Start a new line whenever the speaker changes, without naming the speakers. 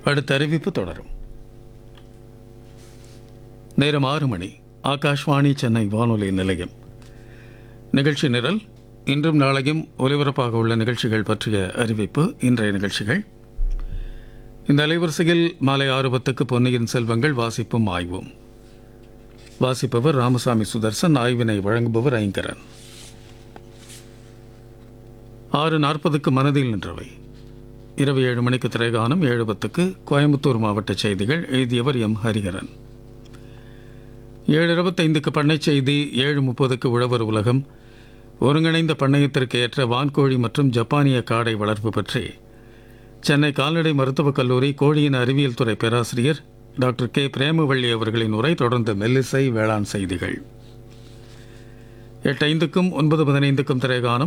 அடுத்த அறிவிப்பு தொடரும் நேரம் ஆறு மணி ஆகாஷ்வாணி சென்னை வானொலி நிலையம் நிகழ்ச்சி நிரல் இன்றும் நாளையும் ஒலிபரப்பாக உள்ள நிகழ்ச்சிகள் பற்றிய அறிவிப்பு இன்றைய நிகழ்ச்சிகள் இந்த அலைவரிசையில் மாலை ஆறு பத்துக்கு பொன்னியின் செல்வங்கள் வாசிப்பும் ஆய்வும் வாசிப்பவர் ராமசாமி சுதர்சன் ஆய்வினை வழங்குபவர் ஐங்கரன் ஆறு நாற்பதுக்கு மனதில் நின்றவை இரவு ஏழு மணிக்கு திரைகானம் ஏழு பத்துக்கு கோயம்புத்தூர் மாவட்ட செய்திகள் எழுதியவர் எம் ஹரிஹரன் ஏழு இருபத்தைந்துக்கு பண்ணை செய்தி ஏழு முப்பதுக்கு உழவர் உலகம் ஒருங்கிணைந்த பண்ணையத்திற்கு ஏற்ற வான்கோழி மற்றும் ஜப்பானிய காடை வளர்ப்பு பற்றி சென்னை கால்நடை மருத்துவக் கல்லூரி கோழியின் அறிவியல் துறை பேராசிரியர் டாக்டர் கே பிரேமவள்ளி அவர்களின் உரை தொடர்ந்து மெல்லிசை வேளாண் செய்திகள் எட்டு ஐந்துக்கும் ஒன்பது பதினைந்துக்கும் திரைகானம்